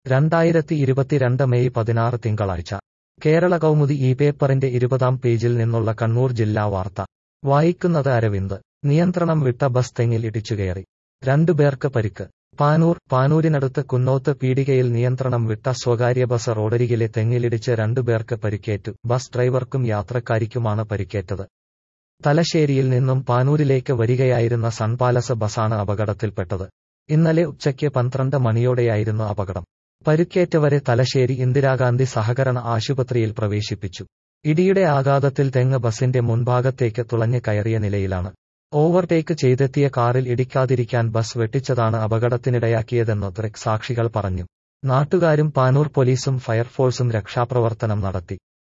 രണ്ടായിരത്തി ഇരുപത്തിരണ്ട് മെയ് പതിനാറ് തിങ്കളാഴ്ച കേരള കൗമുദി ഈ പേപ്പറിന്റെ ഇരുപതാം പേജിൽ നിന്നുള്ള കണ്ണൂർ ജില്ലാ വാർത്ത വായിക്കുന്നത് അരവിന്ദ് നിയന്ത്രണം വിട്ട ബസ് തെങ്ങിൽ ഇടിച്ചുകയറി രണ്ടുപേർക്ക് പരിക്ക് പാനൂർ പാനൂരിനടുത്ത് കുന്നോത്ത് പീടികയിൽ നിയന്ത്രണം വിട്ട സ്വകാര്യ ബസ് റോഡരികിലെ തെങ്ങിലിടിച്ച് രണ്ടുപേർക്ക് പരിക്കേറ്റു ബസ് ഡ്രൈവർക്കും യാത്രക്കാരിക്കുമാണ് പരിക്കേറ്റത് തലശ്ശേരിയിൽ നിന്നും പാനൂരിലേക്ക് വരികയായിരുന്ന സൺപാലസ് ബസാണ് അപകടത്തിൽപ്പെട്ടത് ഇന്നലെ ഉച്ചയ്ക്ക് പന്ത്രണ്ട് മണിയോടെയായിരുന്നു അപകടം പരിക്കേറ്റവരെ തലശ്ശേരി ഇന്ദിരാഗാന്ധി സഹകരണ ആശുപത്രിയിൽ പ്രവേശിപ്പിച്ചു ഇടിയുടെ ആഘാതത്തിൽ തെങ്ങ് ബസിന്റെ മുൻഭാഗത്തേക്ക് തുളഞ്ഞ് കയറിയ നിലയിലാണ് ഓവർടേക്ക് ചെയ്തെത്തിയ കാറിൽ ഇടിക്കാതിരിക്കാൻ ബസ് വെട്ടിച്ചതാണ് അപകടത്തിനിടയാക്കിയതെന്ന് ദൃക്സാക്ഷികൾ പറഞ്ഞു നാട്ടുകാരും പാനൂർ പോലീസും ഫയർഫോഴ്സും രക്ഷാപ്രവർത്തനം നടത്തി